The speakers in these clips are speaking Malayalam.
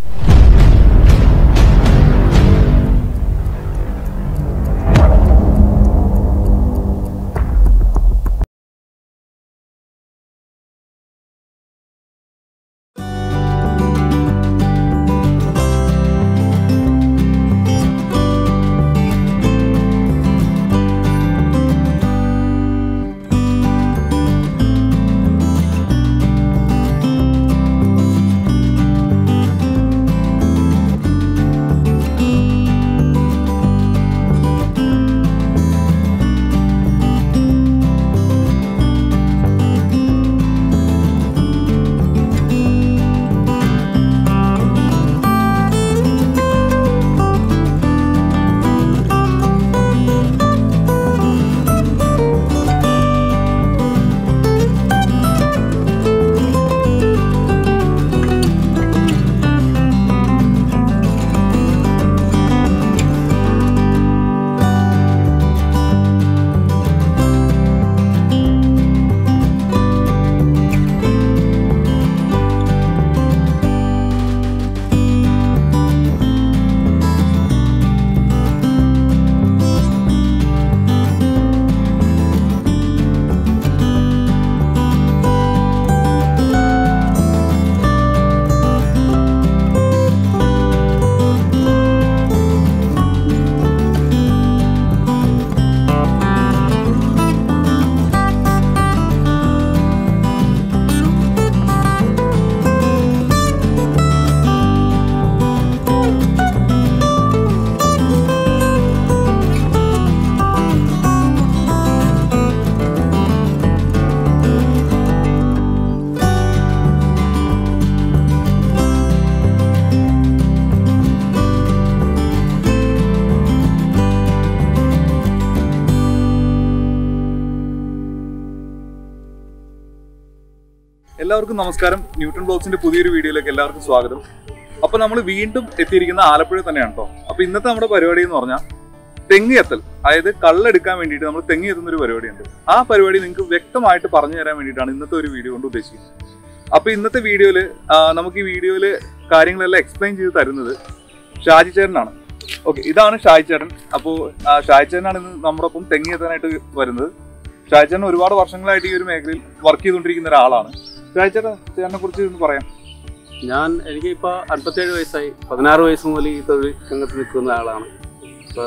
എല്ലാവർക്കും നമസ്കാരം ന്യൂട്ടൺ ബ്ലോഗ്സിന്റെ പുതിയൊരു വീഡിയോയിലേക്ക് എല്ലാവർക്കും സ്വാഗതം അപ്പൊ നമ്മൾ വീണ്ടും എത്തിയിരിക്കുന്ന ആലപ്പുഴ തന്നെയാണ് കേട്ടോ അപ്പൊ ഇന്നത്തെ നമ്മുടെ പരിപാടി എന്ന് പറഞ്ഞാൽ തെങ്ങ് എത്തൽ അതായത് കള്ളെടുക്കാൻ വേണ്ടിയിട്ട് നമ്മൾ തെങ്ങ് എത്തുന്ന ഒരു പരിപാടിയുണ്ട് ആ പരിപാടി നിങ്ങൾക്ക് വ്യക്തമായിട്ട് പറഞ്ഞു തരാൻ വേണ്ടിയിട്ടാണ് ഇന്നത്തെ ഒരു വീഡിയോ കൊണ്ട് ഉദ്ദേശിക്കുന്നത് അപ്പൊ ഇന്നത്തെ വീഡിയോയില് നമുക്ക് ഈ വീഡിയോയില് കാര്യങ്ങളെല്ലാം എക്സ്പ്ലെയിൻ ചെയ്ത് തരുന്നത് ഷാജി ചേട്ടനാണ് ഓക്കെ ഇതാണ് ഷാജി ചേട്ടൻ അപ്പോൾ ഷാജി ചേട്ടനാണ് ഇന്ന് നമ്മുടെ ഒപ്പം തെങ്ങ് എത്താനായിട്ട് വരുന്നത് ഷാജി ചേട്ടൻ ഒരുപാട് വർഷങ്ങളായിട്ട് ഈ ഒരു മേഖലയിൽ വർക്ക് ചെയ്തുകൊണ്ടിരിക്കുന്ന ഒരാളാണ് ഷാജി ചേട്ടാ ചേട്ടനെ കുറിച്ച് ഒന്ന് പറയാം ഞാൻ എനിക്ക് ഇപ്പോൾ അൻപത്തേഴ് വയസ്സായി പതിനാറ് വയസ്സ് മുതൽ ഈ തൊഴിൽ രംഗത്ത് നിൽക്കുന്ന ആളാണ് ഇപ്പോൾ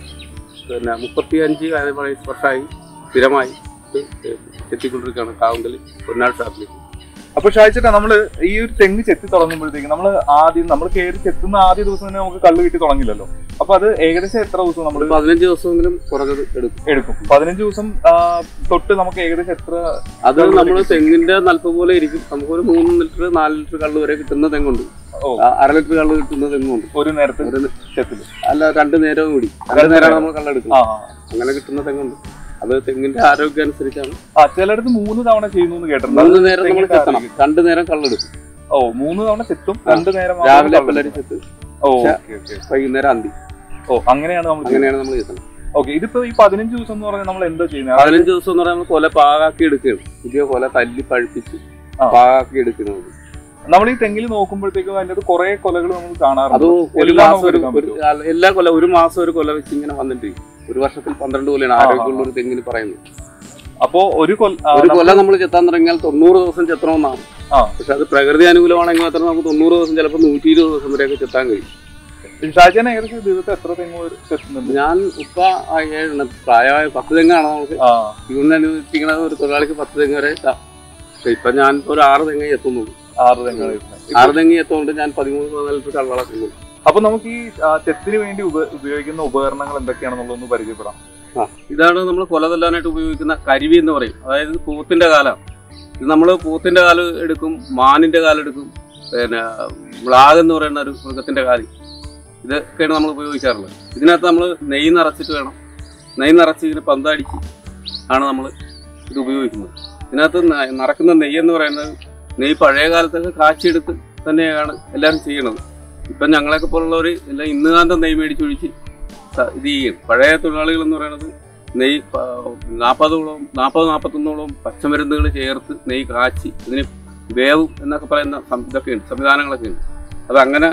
പിന്നെ മുപ്പത്തി അഞ്ച് വയസ്സ് വർഷമായി സ്ഥിരമായി ഇത് എത്തിക്കൊണ്ടിരിക്കുകയാണ് കാവുങ്കൽ പൊന്നാട് ഷാപ്പിൽ അപ്പൊ ഷായിച്ചേട്ടാ നമ്മള് ഈ ഒരു തെങ്ങ് ചെത്തി തുടങ്ങുമ്പോഴത്തേക്ക് നമ്മൾ ആദ്യം നമ്മൾ കയറി ചെത്തുന്ന ആദ്യ ദിവസം തന്നെ നമുക്ക് കള്ള് കിട്ടി തുടങ്ങില്ലല്ലോ അപ്പൊ അത് ഏകദേശം എത്ര ദിവസം നമ്മൾ ഒരു പതിനഞ്ച് ദിവസമെങ്കിലും കുറഞ്ഞത് എടുക്കും എടുക്കും പതിനഞ്ച് ദിവസം ആ, തൊട്ട് നമുക്ക് ഏകദേശം എത്ര അത് നമ്മൾ തെങ്ങിന്റെ നൽപ്പ് പോലെ ഇരിക്കും നമുക്കൊരു മൂന്ന് ലിറ്റർ നാല് ലിറ്റർ കള്ള് വരെ കിട്ടുന്ന തെങ്ങുണ്ട് ഓ ആ, അര ലിറ്റർ കള്ള് കിട്ടുന്ന തെങ്ങുണ്ട് ഒരു നേരത്തെ ഒരു ചെത്തില് അല്ല രണ്ട് നേരവും കൂടി രണ്ട് നേരമാണ് നമ്മൾ കള്ളെടുക്കുന്നത് ആ അങ്ങനെ കിട്ടുന്ന തെങ്ങുണ്ട് അത് തെങ്ങിന്റെ ആരോഗ്യം അനുസരിച്ചാണ് ആ ചിലടത്ത് മൂന്ന് തവണ ചെയ്യുന്നു എന്ന് കേട്ടിട്ടുണ്ട് മൂന്ന് നേരം നമ്മൾ തെങ്ങിന്റെ ചെത്തണം ആരോഗ്യം. രണ്ട് നേരം കള്ളെടുക്കും ഓ മൂന്ന് തവണ ചെത്തും ആ. രണ്ട് നേരം മാത്രം രാവിലെ കള്ള് പിള്ളേർ എടുക്കും. ചെത്ത് ഓ പക്ഷെ- ഓക്കെ ഓക്കെ വൈകുന്നേരം അന്തി ഓ അങ്ങനെയാണ് നമ്മൾ അങ്ങനെയാണ് നമ്മൾ ചെത്തണം ഓക്കെ ഇതിപ്പോ ഈ പതിനഞ്ച് ദിവസം എന്ന് പറഞ്ഞാൽ നമ്മൾ എന്താ ചെയ്യുന്നത് പതിനഞ്ച് ദിവസം എന്ന് പറയുമ്പോൾ കൊല പാകാക്കി എടുക്കുകയാണ് പുതിയ കൊല തല്ലി പഴുപ്പിച്ച് ആ. പാകാക്കി എടുക്കുന്നത് നമ്മൾ ഈ തെങ്ങിൽ നോക്കുമ്പോഴത്തേക്കും അതിന്റെ കുറെ കൊലകൾ നമ്മൾ അത് കാണാറുണ്ട് ഒരു എല്ലാം മാസം ഒരു നമുക്ക് ഒരു- അല്ല, എല്ലാ കൊല ഒരു മാസം ഒരു കൊല വെച്ച് ഇങ്ങനെ വന്നിട്ട് ഒരു വർഷത്തിൽ പന്ത്രണ്ട് കൊല്ലയാണ് ആ, ആരോഗ്യമുള്ള ഒരു തെങ്ങിന് പറയുന്നത് അപ്പോ ഒരു കൊല്ല ആ, ഒരു നമ്മ- കൊല നമ്മൾ ചെത്താൻ തുടങ്ങിയാൽ തൊണ്ണൂറ് ദിവസം ചെത്തണമെന്നാണ് ആ. പക്ഷെ അത് പ്രകൃതി അനുകൂലമാണെങ്കിൽ മാത്രം നമുക്ക് തൊണ്ണൂറ് ദിവസം ചിലപ്പോൾ നൂറ്റി ഇരുപത് ദിവസം വരെയൊക്കെ ചെത്താൻ കഴിയും ഷാജാൻ ഏകദേശം ദിവസം എത്ര തെങ്ങ് വരെ ചെത്തുന്നുണ്ട് ഞാൻ ഇപ്പൊ ആ ഏഴെണ്ണം പ്രായമായ പത്ത് തെങ്ങാണ് നമുക്ക് ആ ഇവിടുന്ന് അനുവദിച്ചിരിക്കുന്നത് ഒരു തൊഴിലാളിക്ക് പത്ത് തെങ്ങ് വരെ എത്താം. പക്ഷെ ഇപ്പൊ ഞാൻ ഇപ്പൊ ഒരു ആറ് തെങ്ങ് എത്തുന്നുള്ളൂ ആറ് തെങ്ങാണ് വരുന്നത്. ആറ് തെങ്ങ് എത്തുകൊണ്ട് ഞാൻ പതിമൂന്ന് പതിനാല് ലിറ്റർ കള്ളളക്കുന്നു അപ്പൊ നമുക്ക് ഈ ആ, ചെത്തിന് വേണ്ടി ഉപ- ഉപയോഗിക്കുന്ന ഉപകരണങ്ങൾ എന്തൊക്കെയാണെന്നുള്ളതൊന്ന് പരിചയപ്പെടാം ഇതാണ് നമ്മൾ കൊല തല്ലാനായിട്ട് ഉപയോഗിക്കുന്ന കരിവി എന്ന് പറയും അതായത് പൂത്തിന്റെ കാലം ഇത് നമ്മൾ പൂത്തിന്റെ കാല് എടുക്കും മാനിന്റെ കാലെടുക്കും പിന്നെ മ്ലാഗ് എന്ന് പറയുന്ന ഒരു മൃഗത്തിന്റെ കാല് ഇതൊക്കെയാണ് നമ്മൾ ഉപയോഗിക്കാറുള്ളത് ഇതിനകത്ത് നമ്മൾ നെയ്യ് നിറച്ചിട്ട് വേണം നെയ്യ് നിറച്ച് ഇതിന് പന്തടിച്ച് ആണ് നമ്മൾ ഇത് ഉപയോഗിക്കുന്നത് ഇതിനകത്ത് ന- നിറക്കുന്ന നെയ്യ് എന്ന് പറയുന്നത് നെയ്യ് പഴയ കാലത്തൊക്കെ കാച്ചിയെടുത്ത് തന്നെയാണ് എല്ലാവരും ചെയ്യണത് ഇപ്പം ഞങ്ങളെയൊക്കെ പോലുള്ളവർ എല്ലാം ഇന്ന് കാന്തം നെയ്യ് മേടിച്ചൊഴിച്ച് സ- ഇത് ചെയ്യും പഴയ തൊഴിലാളികൾ എന്ന് പറയുന്നത് നെയ്യ് നാൽപ്പതോളം നാൽപ്പത് നാൽപ്പത്തൊന്നോളം പച്ചമരുന്നുകൾ ചേർത്ത് നെയ്യ് കാച്ചി ഇതിന് വേവും എന്നൊക്കെ പറയുന്ന സം- ഇതൊക്കെ ഉണ്ട് സംവിധാനങ്ങളൊക്കെ ഉണ്ട് അത് അങ്ങനെ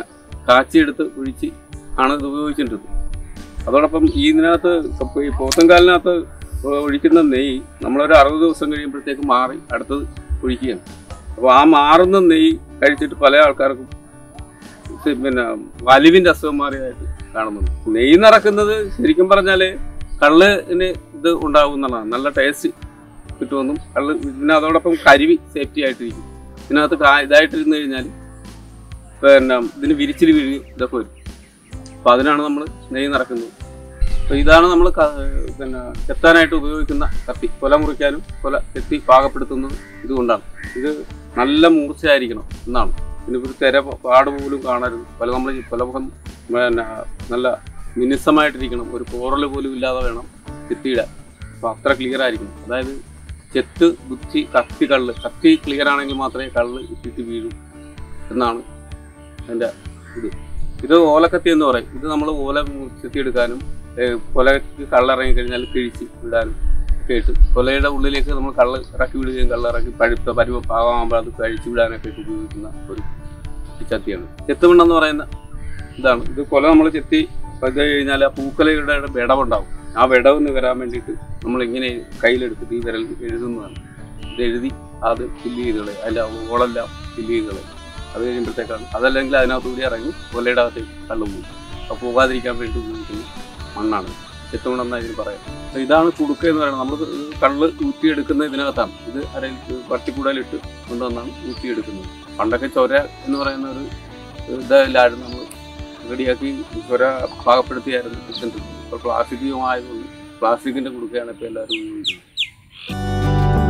കാച്ചിയെടുത്ത് ഒഴിച്ച് ആണ് ഇത് ഉപയോഗിച്ചിട്ടുണ്ട് അതോടൊപ്പം ഈ ഇതിനകത്ത് ഇപ്പൊ ഈ പോത്തൻകാലിനകത്ത് ഒഴിക്കുന്ന നെയ്യ് നമ്മളൊരു അറുപത് ദിവസം കഴിയുമ്പോഴത്തേക്ക് മാറി അടുത്തത് ഒഴിക്കുകയാണ് അപ്പോൾ ആ മാറുന്ന നെയ്യ് കഴിച്ചിട്ട് പല ആൾക്കാർക്കും ഇത് പിന്നെ വലിവിൻ്റെ അസുഖം മാറിയതായിട്ട് കാണുന്നുണ്ട് നെയ്യ് നിറക്കുന്നത് ശരിക്കും പറഞ്ഞാൽ കള്ളിന് ഇത് ഉണ്ടാവും എന്നുള്ളതാണ് നല്ല ടേസ്റ്റ് കിട്ടുമെന്നും കള്ള് പിന്നെ അതോടൊപ്പം കരിവി സേഫ്റ്റി ആയിട്ടിരിക്കും ഇതിനകത്ത് കാ- ഇതായിട്ടിരുന്ന് കഴിഞ്ഞാൽ പിന്നെ ഇതിന് വിരിച്ചിൽ വീഴ് ഇതൊക്കെ വരും അപ്പോൾ അതിനാണ് നമ്മൾ നെയ്യ് നിറക്കുന്നത് അപ്പോൾ ഇതാണ് നമ്മൾ പിന്നെ ചെത്താനായിട്ട് ഉപയോഗിക്കുന്ന കത്തി കൊല മുറിക്കാനും കൊല ചെത്തി പാകപ്പെടുത്തുന്നത് ഇതുകൊണ്ടാണ് ഇത് നല്ല മൂർച്ചയായിരിക്കണം എന്നാണ് ഇതിനിപ്പോൾ ഒരു തിര പാട് പോലും കാണരുത് പല നമ്മൾ പലമുഖം പിന്നെ നല്ല മിനുസമായിട്ടിരിക്കണം ഒരു പോറൽ പോലും ഇല്ലാതെ വേണം ചെത്തിയിടാൻ അപ്പോൾ അത്ര ക്ലിയർ ആയിരിക്കണം അതായത് ചെത്ത് ബുദ്ധി കത്തി കള്ള് കത്തി ക്ലിയർ ആണെങ്കിൽ മാത്രമേ കള്ള് ഇട്ടിട്ട് വീഴൂ എന്നാണ് എൻ്റെ ഇത് ഇത് ഓലക്കത്തി എന്ന് പറയും ഇത് നമ്മൾ ഓല ചെത്തിയെടുക്കാനും ഏഹ് കൊലയ്ക്ക് കള്ളിറങ്ങി കഴിഞ്ഞാൽ കിഴിച്ച് വിടാനും ഒക്കെ ഇട്ട് കൊലയുടെ ഉള്ളിലേക്ക് നമ്മൾ കള്ള് ഇറക്കി വിടുകയും കള്ളിറക്കി പഴുത്ത പരുവ പാകമാകുമ്പോൾ അത് കഴിച്ചു വിടാനൊക്കെ ആയിട്ട് ഉപയോഗിക്കുന്ന ഒരു ചത്തിയാണ് ചെത്തുമണ്ണെന്ന് പറയുന്ന ഇതാണ് ഇത് കൊല നമ്മൾ ചെത്തി ഇത് കഴിഞ്ഞാൽ ആ പൂക്കലയുടെ വിടവുണ്ടാവും ആ വിടവിന് വരാൻ വേണ്ടിയിട്ട് നമ്മൾ ഇങ്ങനെ കയ്യിലെടുത്തിട്ട് ഈ വിരൽ എഴുതുന്നതാണ് ഇത് എഴുതി അത് ഫില്ല് ചെയ്ത് കളയും അതിൻ്റെ ഓളെല്ലാം ഫില്ല് ചെയ്ത് കളയും അത് കഴിയുമ്പോഴത്തേക്കാണ് അതല്ലെങ്കിൽ അതിനകത്ത് കൂടി ഇറങ്ങി കൊലയുടെ അകത്തേക്ക് കള്ളു പോകും അപ്പോൾ പോകാതിരിക്കാൻ വേണ്ടി ഉപയോഗിക്കുന്ന മണ്ണാണ് ചെത്തുമണ്ണെന്നാണ് ഇതിന് പറയാം അപ്പോൾ ഇതാണ് കുടുക്ക എന്ന് പറയുന്നത് നമ്മൾ കള്ള് ഊറ്റിയെടുക്കുന്ന ഇതിനകത്താണ് ഇത് അരയിൽ പട്ടിക്കൂടലിട്ട് കൊണ്ടുവന്നാണ് ഊറ്റിയെടുക്കുന്നത് പണ്ടൊക്കെ ചൊര എന്ന് പറയുന്ന ഒരു ഇതിലായിരുന്നു നമ്മൾ റെഡിയാക്കി ചൊര പാകപ്പെടുത്തിയായിരുന്നു എടുത്തിട്ടുണ്ട് ഇപ്പോൾ പ്ലാസ്റ്റിക്കുമായതുകൊണ്ട് പ്ലാസ്റ്റിക്കിന്റെ കുടുക്കയാണ് ഇപ്പോൾ എല്ലാവരും ഉപയോഗിക്കുന്നത്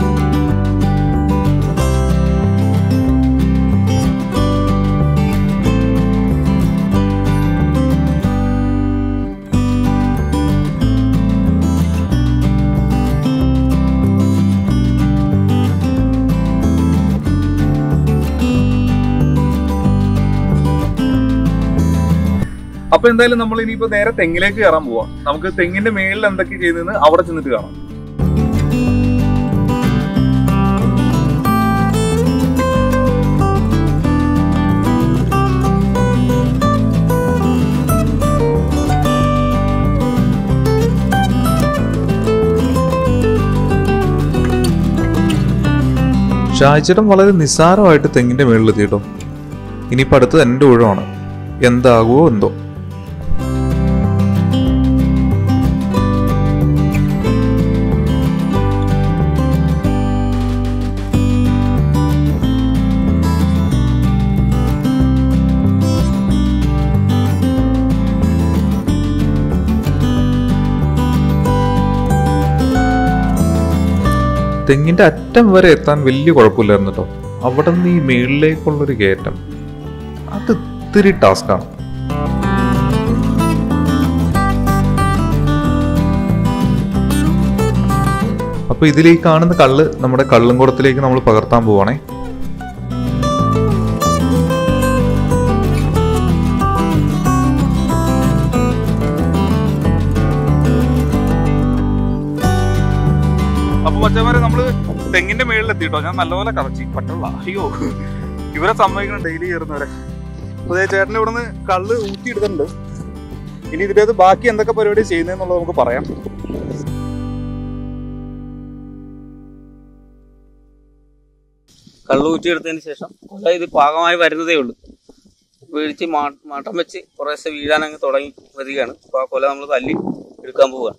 അപ്പൊ എന്തായാലും നമ്മൾ ഇനിയിപ്പോ നേരെ തെങ്ങിലേക്ക് കയറാൻ പോവാം നമുക്ക് തെങ്ങിന്റെ മേളിൽ എന്തൊക്കെ ചെയ്യുന്നതെന്ന് അവിടെ ചെന്നിട്ട് കാണാം ഷാജിച്ചേട്ടൻ വളരെ നിസ്സാരമായിട്ട് തെങ്ങിന്റെ മേളിലെത്തി കേട്ടോ ഇനിയിപ്പോൾ അടുത്തത് എൻ്റെ ഊഴമാണ് എന്താകുമോ എന്തോ തെങ്ങിന്റെ അറ്റം വരെ എത്താൻ വലിയ കുഴപ്പമില്ലായിരുന്നു കേട്ടോ അവിടെ നിന്ന് ഈ മേളിലേക്കുള്ളൊരു കയറ്റം അത് ഇത്തിരി ടാസ്ക്കാണ് അപ്പൊ ഇതിൽ ഈ കാണുന്ന കള്ള് നമ്മുടെ കള്ളുംകുടത്തിലേക്ക് നമ്മൾ പകർത്താൻ പോവാണേ അപ്പൊ മച്ചന്മാരെ നമ്മള് തെങ്ങിന്റെ മേളിലെത്തി കേട്ടോ ഞാൻ നല്ലപോലെ കറച്ചി പറ്റുള്ള അയ്യോ ഇവരെ സമ്മതിക്കണം ഡെയിലി കയറുന്നവരെ അപ്പൊ ദേ ചേട്ടൻ ഇവിടുന്ന് കള്ള് ഊറ്റിയെടുത്തിട്ടുണ്ട് ഇനി ഇതിന്റെ അത് ബാക്കി എന്തൊക്കെ പരിപാടി ചെയ്യുന്നതെന്നുള്ളത് നമുക്ക് പറയാം കള്ള് ഊറ്റിയെടുത്തതിന് ശേഷം കൊല ഇത് പാകമായി വരുന്നതേ ഉള്ളൂ വീഴ്ച മാട്ടം വെച്ച് കുറേശ്ശെ വീഴാൻ അങ്ങ് തുടങ്ങി വരികയാണ് അപ്പോൾ ആ കൊല നമ്മൾ തല്ലി എടുക്കാൻ പോവുകയാണ്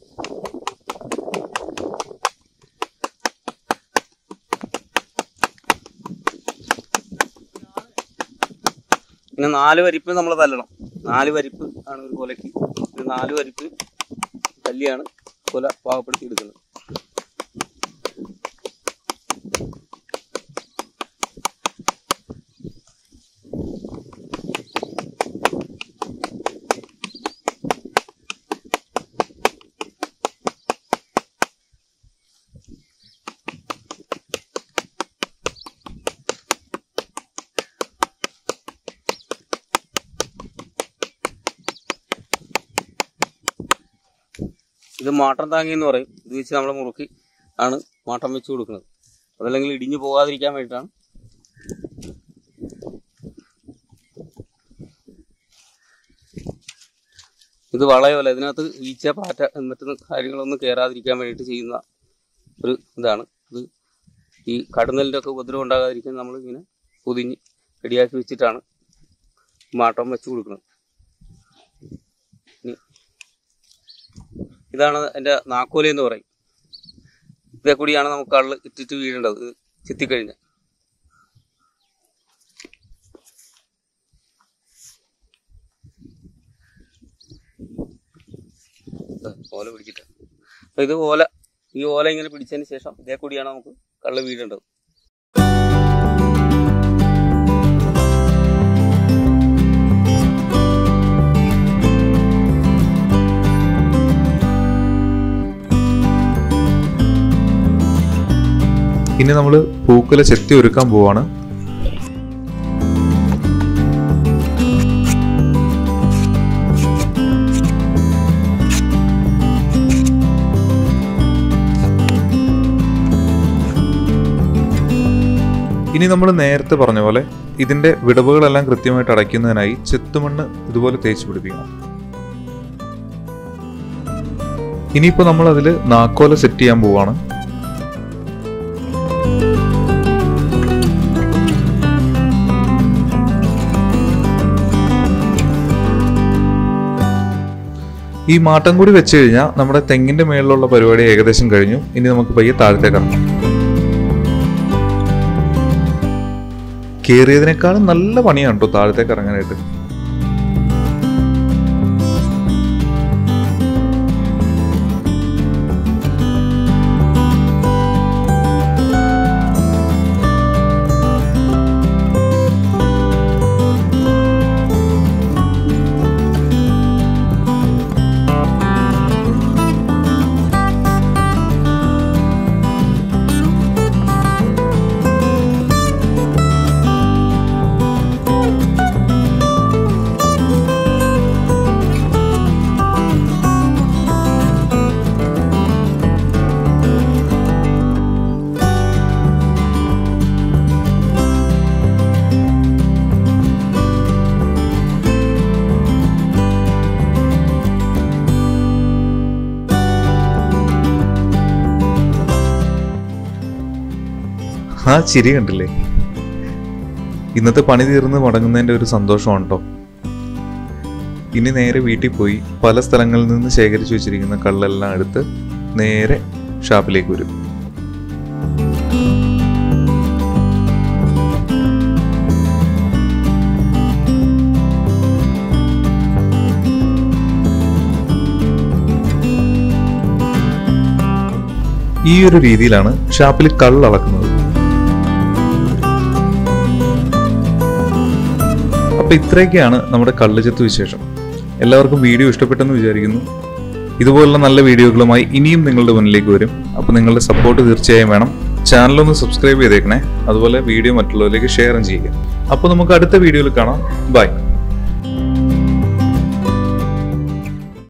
പിന്നെ നാല് വരിപ്പ് നമ്മൾ തല്ലണം നാല് വരിപ്പ് ആണ് ഒരു കൊലയ്ക്ക് ഇത് നാല് വരിപ്പ് തല്ലിയാണ് കൊല പാകപ്പെടുത്തി എടുക്കുന്നത് ഇത് മാട്ടം താങ്ങി എന്ന് പറയും ഇത് വെച്ച് നമ്മൾ മുറുക്കി ആണ് മാട്ടം വെച്ച് കൊടുക്കുന്നത് അതല്ലെങ്കിൽ ഇടിഞ്ഞു പോകാതിരിക്കാൻ വേണ്ടിയിട്ടാണ് ഇത് വളയമല്ല ഇതിനകത്ത് ഈച്ച പാറ്റ മറ്റു കാര്യങ്ങളൊന്നും കയറാതിരിക്കാൻ വേണ്ടിയിട്ട് ചെയ്യുന്ന ഒരു ഇതാണ് ഇത് ഈ കടന്നലിൻ്റെ ഒക്കെ ഉപദ്രവം ഉണ്ടാകാതിരിക്കാൻ നമ്മൾ ഇങ്ങനെ പൊതിഞ്ഞ് റെഡിയാക്കി വെച്ചിട്ടാണ് മാട്ടം വെച്ച് കൊടുക്കുന്നത് ഇനി ഇതാണ് എൻ്റെ നാക്കോലി എന്ന് പറയും ഇതേ കൂടിയാണ് നമുക്ക് കള്ള് ഇട്ടിട്ട് വീഴേണ്ടത് ഇത് ചെത്തിക്കഴിഞ്ഞാൽ ദാ ഓല പിടിച്ചിട്ട് അപ്പൊ ഇത് ഓല ഈ ഓല ഇങ്ങനെ പിടിച്ചതിന് ശേഷം ഇതേ കൂടിയാണ് നമുക്ക് കള്ള് വീഴേണ്ടത് ഇനി നമ്മൾ പൂക്കുല ചെത്തി ഒരുക്കാൻ പോവാണ് ഇനി നമ്മൾ നേരത്തെ പറഞ്ഞ പോലെ ഇതിന്റെ വിടവുകളെല്ലാം കൃത്യമായിട്ട് അടയ്ക്കുന്നതിനായി ചെത്തുമണ്ണ് ഇതുപോലെ തേച്ച് പിടിപ്പിക്കണം ഇനിയിപ്പോൾ നമ്മൾ അതിൽ നാക്കോല സെറ്റ് ചെയ്യാൻ പോവാണ് ഈ മാട്ടം കൂടി വെച്ച് കഴിഞ്ഞാൽ നമ്മുടെ തെങ്ങിന്റെ മേളിലുള്ള പരിപാടി ഏകദേശം കഴിഞ്ഞു ഇനി നമുക്ക് പയ്യെ താഴത്തേക്ക് ഇറങ്ങാം കേറിയതിനേക്കാളും നല്ല പണിയാണ് കേട്ടോ താഴത്തേക്ക് ഇറങ്ങാനായിട്ട് ആ ചിരി കണ്ടില്ലേ ഇന്നത്തെ പണി തീർന്ന് മടങ്ങുന്നതിന്റെ ഒരു സന്തോഷമാണ് കേട്ടോ ഇനി നേരെ വീട്ടിൽ പോയി പല സ്ഥലങ്ങളിൽ നിന്ന് ശേഖരിച്ചു വെച്ചിരിക്കുന്ന കള്ളെല്ലാം എടുത്ത് നേരെ ഷാപ്പിലേക്ക് വരും ഈ ഒരു രീതിയിലാണ് ഷാപ്പിൽ കള്ള് അളക്കുന്നത് അപ്പൊ ഇത്രയൊക്കെയാണ് നമ്മുടെ കള്ളുചെത്ത് വിശേഷം എല്ലാവർക്കും വീഡിയോ ഇഷ്ടപ്പെട്ടെന്ന് വിചാരിക്കുന്നു ഇതുപോലുള്ള നല്ല വീഡിയോകളുമായി ഇനിയും നിങ്ങളുടെ മുന്നിലേക്ക് വരും അപ്പോൾ നിങ്ങളുടെ സപ്പോർട്ട് തീർച്ചയായും വേണം ചാനലൊന്ന് സബ്സ്ക്രൈബ് ചെയ്തേക്കണേ അതുപോലെ വീഡിയോ മറ്റുള്ളവരിലേക്ക് ഷെയറും ചെയ്യുക അപ്പോൾ നമുക്ക് അടുത്ത വീഡിയോയിൽ കാണാം ബൈ